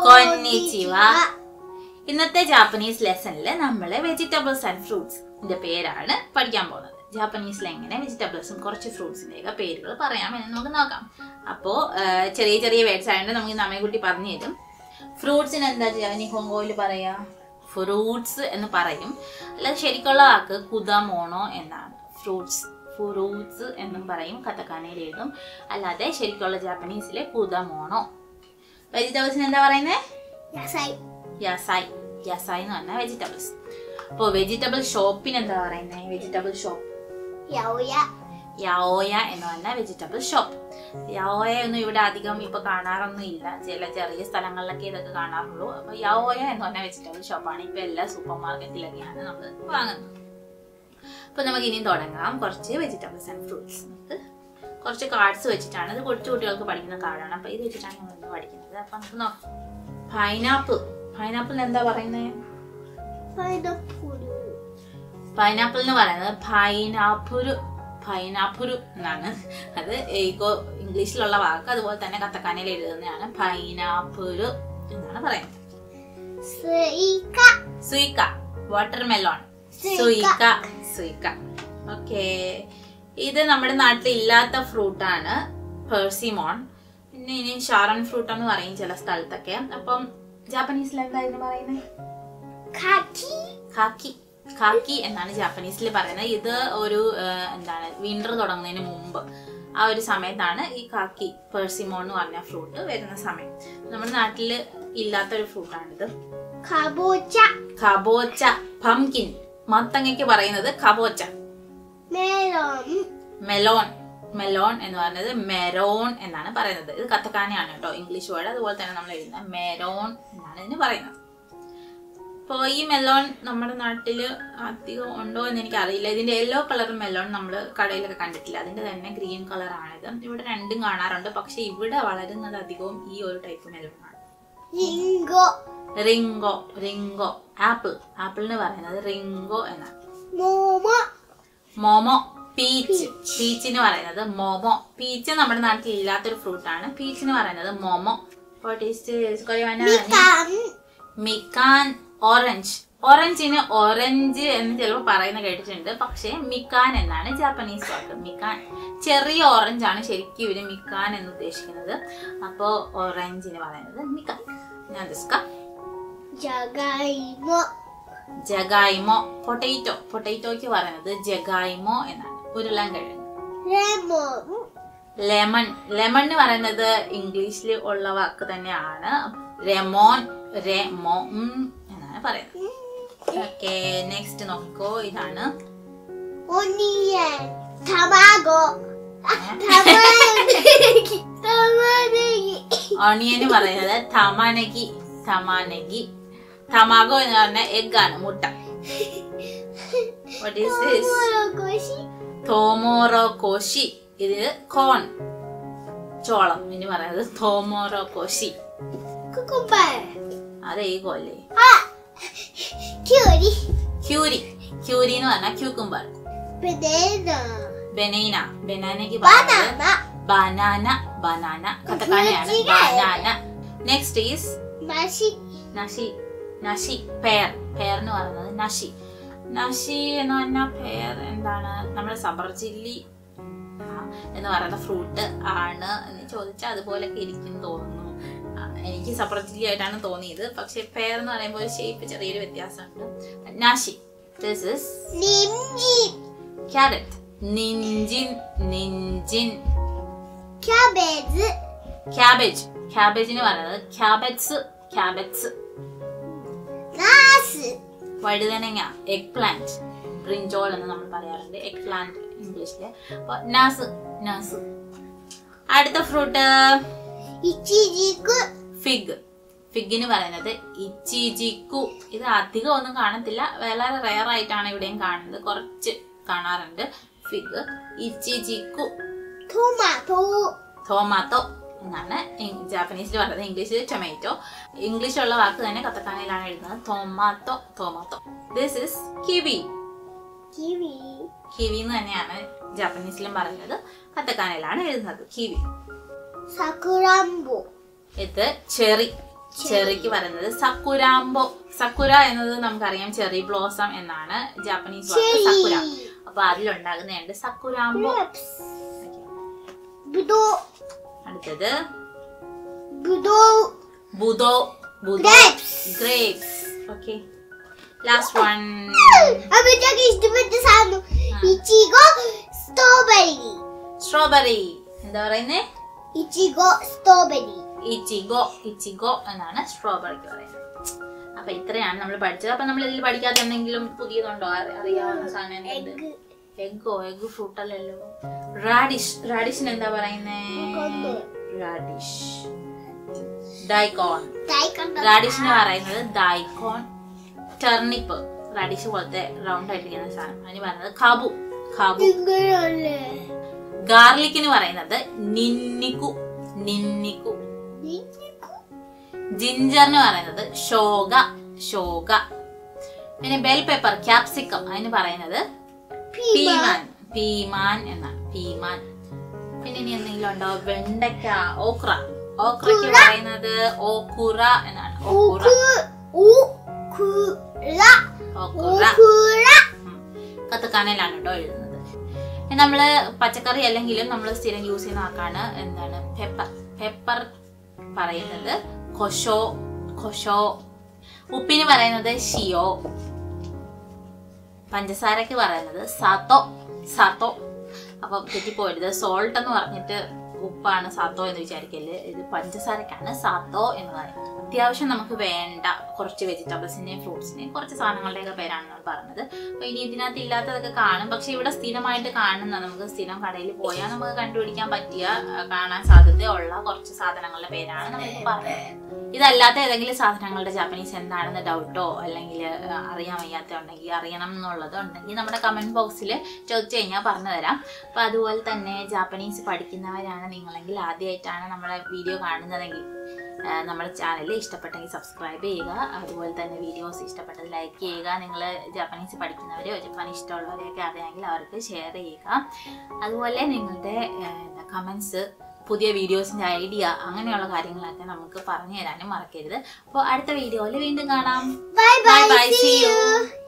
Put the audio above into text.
കൊന്നിച്ചിവ ഇന്നത്തെ ജാപ്പനീസ് ലെസണിൽ നമ്മൾ vegetables and ഫ്രൂട്ട്സിന്റെ പേരാണ് പഠിക്കാൻ പോകുന്നത് ജാപ്പനീസിൽ എങ്ങനെ വെജിറ്റബിൾസും കുറച്ച് ഫ്രൂട്ട്സിന്റെ ഒക്കെ പേരുകൾ പറയാമെന്ന് നമുക്ക് നോക്കാം അപ്പോൾ ചെറിയ ചെറിയ വേർഡ്സ് ആയതുകൊണ്ട് നമുക്ക് നമ്മെക്കുട്ടി പറഞ്ഞു തരും ഫ്രൂട്ട്സിന് എന്താ ചെയ്യാ നിഹോങ്കോയിൽ പറയാ ഫ്രൂട്ട്സ് എന്ന് പറയും അല്ലാതെ ശരിക്കുള്ള വാക്ക് കുതമോണോ എന്നാണ് ഫ്രൂട്ട്സ് ഫ്രൂട്ട്സ് എന്നും പറയും കത്തക്കാനയിൽ എഴുതും അല്ലാതെ ശരിക്കുള്ള ജാപ്പനീസിലെ കുതമോണോ വെജിറ്റബിൾസിന് എന്താ പറയുന്നത് 野菜 യസായ് യസായ് എന്ന് പറഞ്ഞാൽ വെജിറ്റബിൾസ് അപ്പോൾ വെജിറ്റബിൾ ഷോപ്പിന് എന്താ പറയുന്നത് വെജിറ്റബിൾ ഷോപ്പ് 八百屋 യാഓയ എന്ന് പറഞ്ഞാൽ വെജിറ്റബിൾ ഷോപ്പ് യാഓയ ഒന്നും ഇവിടെ അധികം ഇപ്പൊ കാണാറൊന്നും ഇല്ല ചില ചെറിയ സ്ഥലങ്ങളിലൊക്കെ ഇതൊക്കെ കാണാറുള്ളൂ അപ്പൊ യാഓയ എന്ന് പറഞ്ഞ വെജിറ്റബിൾ ഷോപ്പാണ് ഇപ്പൊ എല്ലാ സൂപ്പർ മാർക്കറ്റിലൊക്കെയാണ് നമ്മൾ വാങ്ങുന്നത് അപ്പൊ നമുക്ക് ഇനിയും തുടങ്ങാം കുറച്ച് വെജിറ്റബിൾസ് ആൻഡ് ഫ്രൂട്ട്സ് നമുക്ക് കുറച്ച് കാർഡ്സ് വെച്ചിട്ടാണ് ഇത് കൊച്ചു കുട്ടികൾക്ക് പഠിക്കുന്ന കാർഡാണ് അപ്പൊ ഇത് വെച്ചിട്ടാണ് നമ്മൾ ഇന്ന് പഠിക്കുന്നത് അപ്പൊ നമുക്ക് നോക്കാം പൈനാപ്പിൾ പൈനാപ്പിളിന് എന്താ പറയുന്നത് パイナップル പൈനാപ്പിൾ എന്ന് പറയുന്നത് പൈനാപ്പുരു പൈനാപ്പുരു എന്നാണ് അത് ഈഗോ ഇംഗ്ലീഷിലുള്ള വാക്ക് അതുപോലെ തന്നെ കത്തക്കാനയിൽ എഴുതുന്നതാണ് പൈനാപ്പുരു എന്നാണ് പറയുന്നത് スイカ സുയിക്ക വാട്ടർ മെലോൺ സുയിക്ക. സുയിക്ക സുയിക്ക ഓക്കെ ഇത് നമ്മുടെ നാട്ടിൽ ഇല്ലാത്ത ഫ്രൂട്ടാണ് പേഴ്സിമോൺ പിന്നെ ഇനി ഷാറൺ ഫ്രൂട്ട് എന്ന് പറയും ചില സ്ഥലത്തൊക്കെ അപ്പം ജാപ്പനീസിൽ എന്തായിരുന്നു പറയുന്നത് 柿 കാക്കി കാക്കി എന്നാണ് ജാപ്പനീസിൽ പറയുന്നത് ഇത് ഒരു ആ, എന്താണ് വിന്റർ തുടങ്ങുന്നതിന് മുമ്പ് ആ ഒരു സമയത്താണ് ഈ കാക്കി പേഴ്സിമോൺ എന്ന് പറഞ്ഞ ഫ്രൂട്ട് വരുന്ന സമയം നമ്മുടെ നാട്ടിൽ ഇല്ലാത്ത ഒരു ഫ്രൂട്ടാണിത് かぼちゃ കബോച്ച പംകിൻ മത്തങ്ങയ്ക്ക് പറയുന്നത് കബോച്ച メロン മെലോൺ മെലോൺ എന്ന് പറയുന്നത് മെരോൺ എന്നാണ് പറയുന്നത് ഇത് കത്തക്കാനയാണ് കേട്ടോ ഇംഗ്ലീഷ് വേർഡ് അതുപോലെ തന്നെ നമ്മൾ എഴുതുന്നത് മെരോൺ എന്നാണ് ഇതിന് പറയുന്നത് അപ്പോൾ ഈ മെലോൺ നമ്മുടെ നാട്ടിൽ അധികം ഉണ്ടോ എന്ന് എനിക്ക് അറിയില്ല ഇതിന്റെ യെല്ലോ കളർ മെലോൺ നമ്മൾ കടയിലൊക്കെ കണ്ടിട്ടില്ല അതിന്റെ തന്നെ ഗ്രീൻ കളർ ആണിത് ഇവിടെ രണ്ടും കാണാറുണ്ട് പക്ഷെ ഇവിടെ വളരുന്നത് അധികവും ഈ ഒരു ടൈപ്പ് മെലോൺ ആണ് リンゴ റിംഗോ റിംഗോ ആപ്പിൾ ആപ്പിൾ എന്ന് പറയുന്നത് റിംഗോ എന്നാണ് 桃 മോമോ പീച്ച് പീച്ചിന് പറയുന്നത് മോമോ പീച്ച് നമ്മുടെ നാട്ടിൽ ഇല്ലാത്തൊരു ഫ്രൂട്ട് ആണ് പീച്ചിന് പറയുന്നത് മോമോ What is this? これは何みかん മിക്കാൻ ഓറഞ്ച് ഓറഞ്ചിന് ഓറഞ്ച് എന്ന് ചിലപ്പോൾ പറയുന്ന കേട്ടിട്ടുണ്ട് പക്ഷേ മിക്കാൻ എന്നാണ് ജാപ്പനീസ് വാക്ക് മിക്കാൻ ചെറിയ ഓറഞ്ച് ആണ് ശരിക്കും ഇവര് മിക്കാൻ എന്ന് ഉദ്ദേശിക്കുന്നത് അപ്പോ ഓറഞ്ചിന് പറയുന്നത് മിക്കാൻ ഞാൻ ദിസ്ക じゃがいも ജഗായ്മോ പൊട്ടേറ്റോ പൊട്ടേറ്റോയ്ക്ക് പറയുന്നത് ജഗായ്മോ എന്നാണ് ഉരുളൻകിഴങ്ങ് レモン ലെമൺ ലെമൺ എന്ന് പറയുന്നത് ഇംഗ്ലീഷിൽ ഉള്ള വാക്ക് തന്നെയാണ് റെമോൺ റെമോ എന്നാണ് പറയുന്നത് ഓക്കെ നെക്സ്റ്റ് നോക്കിക്കോ ഇതാണ് オニエン卵あ玉ねぎ玉ねぎ ഓണിയന് പറയുന്നത് തമാനഗി തമാനഗി തമാഗോ എന്ന് പറഞ്ഞ എഗ് ആണ് മുട്ട What is this? トウモロコシ തോമോറോ കോശി ഇത് കോൺ ചോളം ഇനി പറയുന്നത് തോമോറോ കോശി ココバエ അത് ഈ കോല്ലേ あキュウリ ക്യൂരി ക്യൂരി എന്ന് പറഞ്ഞാൽ ക്യൂക്കുംബർ ベネナ ബനീന ബനാനയ്ക്ക് バ പറയുന്നത് ナナ ബനാന ബനാന കഥക്കാണിയാണ് ഫ്രൂട്ട്സിലെ ബനാന നെക്സ്റ്റ് ഈസ് マシ നഷി നഷി പെയർ പെയർ എന്ന് പറയുന്നത് നഷി നഷി എന്ന് പറഞ്ഞാൽ പെയർ എന്താണ് നമ്മുടെ സബർ ചില്ലി എന്ന് പറയുന്ന ഫ്രൂട്ട് ആണ് എന്ന് ചോദിച്ചാൽ അതുപോലൊക്കെ ഇരിക്കും തോന്നുന്നു ആ, എനിക്ക് സബർ ചില്ലി ആയിട്ടാണ് തോന്നിയത് പക്ഷെ പെയർ എന്ന് പറയുമ്പോൾ ഒരു ഷേപ്പ് ചെറിയൊരു വ്യത്യാസമുണ്ട് നാഷി ദിസ് ഇസ് ニンジン ക്യാരറ്റ് നിഞ്ചിൻ നിഞ്ചിൻ キャベツ ക്യാബേജ് ക്യാബേജിന് പറയുന്നത് ക്യാബറ്റ്സ് ക്യാബറ്റ്സ് ナス വഴുതനങ്ങ എഗ് പ്ലാന്റ് ബ്രിഞ്ചോൾ എന്ന് നമ്മൾ പറയാറുണ്ട് എഗ് പ്ലാന്റ് ഇംഗ്ലീഷില് അപ്പൊ നാസ് നാസ് അടുത്ത ഫ്രൂട്ട് イチジク ഫിഗ് ഫിഗിന് പറയുന്നത് ഇച്ചിജിക്കു ഇത് അധികം ഒന്നും കാണത്തില്ല വളരെ റെയർ ആയിട്ടാണ് ഇവിടെയും കാണുന്നത് കുറച്ച് കാണാറുണ്ട് ഫിഗ് ഇച്ചിജിക്കു トマト ടൊമാറ്റോ എന്നാണ് ഇ- ജാപ്പനീസിൽ പറയുന്നത് ഇംഗ്ലീഷിൽ ടൊമാറ്റോ ഇംഗ്ലീഷിലുള്ള വാക്ക് തന്നെ കത്തക്കാനയിലാണ് എഴുതുന്നത് tomato tomato this is kiwi キウイ kiwi എന്ന് തന്നെയാണ് ജാപ്പനീസിലും പറയുന്നത് കത്തക്കാനയിലാണ് എഴുതുന്നത് കിവി さくらんぼ ഇത് ചെറി ചെറിക്ക് പറയുന്നത് സക്കുരാംബോ സക്കുര എന്നത് നമുക്കറിയാം ചെറി ബ്ലോസം എന്നാണ് ജാപ്പനീസ് വാക്ക് സക്കുര അപ്പൊ അതിലുണ്ടാകുന്നതുണ്ട് സക്കുരാംബോ grapes. Budo. അടുത്തത് Budo. ബുദോ ബുദോ Grapes. Grapes okay last one അമ്മയ്ക്കൊക്കെ ഇഷ്ടപ്പെട്ട സാധനം ഇച്ചിഗോ സ്ട്രോബെറി സ്ട്രോബെറി എന്താ പറയുന്നേ ഇച്ചിഗോ സ്ട്രോബെറി ഇച്ചിഗോ ഇച്ചിഗോ എന്നാണ് സ്ട്രോബെറിക്ക് പറയുന്നത് അപ്പൊ ഇത്രയാണ് നമ്മൾ പഠിച്ചത് അപ്പൊ നമ്മൾ ഇതിൽ പഠിക്കാത്ത എന്തെങ്കിലും പുതിയതുണ്ടോ അറി- അറിയാവുന്ന സാധനം എന്തുണ്ട് എഗ്ഗോ എഗ് ഫ്രൂട്ട് അല്ലല്ലോ റാഡിഷ് റാഡിഷിന് എന്താ പറയുന്നേ റാഡിഷ് ഡൈക്കോൺ റാഡിഷിന് പറയുന്നത് ഡൈക്കോൺ ടെർണിപ്പ് റാഡിഷ് പോലത്തെ റൗണ്ട് ആയിട്ടിരിക്കുന്ന സാധനം അതിന് പറയുന്നത് ഖാബു ഖാബു ഇങ്ങനെയല്ലേ ഗാർലിക്കിന് പറയുന്നത് നിന്നിക്കു നിന്നിക്കു ജിഞ്ചറിന് പറയുന്നത് ഷോഗ ഷോഗ പിന്നെ ബെൽ പെപ്പർ ക്യാപ്സിക്കം അതിന് പറയുന്നത് പീമാൻ പീമാൻ എന്നാണ് പീമാൻ പിന്നെ ഇനി എന്തെങ്കിലും ഉണ്ടോ വെണ്ടയ്ക്ക ഓക്ര ഓക്രയ്ക്ക് പറയുന്നത് ഓക്കുറ എന്നാണ് ഓക്കുറ ഊക്കുറ ഓക്കുറ ഊക്കുറ ഉം. കത്തക്കാനയിലാണ് കേട്ടോ എഴുതുന്നത് ഇനി നമ്മള് പച്ചക്കറി അല്ലെങ്കിലും നമ്മൾ സ്ഥിരം യൂസ് ചെയ്യുന്ന വാക്കാണ് എന്താണ് പെപ്പർ പെപ്പർ പറയുന്നത് കൊഷോ കൊഷോ ഉപ്പിന് പറയുന്നത് ഷിയോ പഞ്ചസാരക്ക് പറയുന്നത് സാത്തോ സാത്തോ അപ്പൊ തെറ്റിപ്പോയത് സോൾട്ട് എന്ന് പറഞ്ഞിട്ട് ഉപ്പാണ് സാത്തോ എന്ന് വിചാരിക്കല് ഇത് പഞ്ചസാരക്കാണ് സാത്തോ എന്ന് പറയുന്നത് അത്യാവശ്യം നമുക്ക് വേണ്ട കുറച്ച് വെജിറ്റബിൾസിന്റെയും ഫ്രൂട്ട്സിന്റെയും കുറച്ച് സാധനങ്ങളുടെയൊക്കെ പേരാണ് നമ്മൾ പറഞ്ഞത് അപ്പൊ ഇനി ഇതിനകത്ത് ഇല്ലാത്തതൊക്കെ കാണും പക്ഷെ ഇവിടെ സ്ഥിരമായിട്ട് കാണുന്ന നമുക്ക് സ്ഥിരം കടയിൽ പോയാൽ നമുക്ക് കണ്ടുപിടിക്കാൻ പറ്റിയ ആ, കാണാൻ സാധ്യതയുള്ള കുറച്ച് സാധനങ്ങളുടെ പേരാണ് നമ്മളിപ്പോൾ പറഞ്ഞത് ഇതല്ലാത്ത ഏതെങ്കിലും സാധനങ്ങളുടെ ജാപ്പനീസ് എന്താണെന്ന് ഡൗട്ടോ അല്ലെങ്കിൽ ആ, അറിയാൻ വയ്യാത്ത ഉണ്ടെങ്കിൽ അറിയണം എന്നുള്ളത് ഉണ്ടെങ്കിൽ നമ്മുടെ കമന്റ് ബോക്സിൽ ചോദിച്ചു കഴിഞ്ഞാൽ പറഞ്ഞു തരാം അപ്പൊ അതുപോലെ തന്നെ ജാപ്പനീസ് പഠിക്കുന്നവരാണ് നിങ്ങളെങ്കിൽ ആദ്യമായിട്ടാണ് നമ്മുടെ വീഡിയോ കാണുന്നതെങ്കിൽ ആ, നമ്മുടെ ചാനൽ ഇഷ്ടപ്പെട്ടെങ്കിൽ സബ്സ്ക്രൈബ് ചെയ്യുക അതുപോലെ തന്നെ വീഡിയോസ് ഇഷ്ടപ്പെട്ടത് ലൈക്ക് ചെയ്യുക നിങ്ങൾ ജാപ്പനീസ് പഠിക്കുന്നവരെയോ ജപ്പാൻ ഇഷ്ടമുള്ളവരെയൊക്കെ അറിയാമെങ്കിൽ അവർക്ക് ഷെയർ ചെയ്യുക അതുപോലെ നിങ്ങളുടെ കമൻസ് പുതിയ വീഡിയോസിന്റെ ഐഡിയ അങ്ങനെയുള്ള കാര്യങ്ങളൊക്കെ നമുക്ക് പറഞ്ഞു തരാനും മറക്കരുത് അപ്പോൾ അടുത്ത വീഡിയോയിൽ വീണ്ടും കാണാം bye bye bye bye see see you U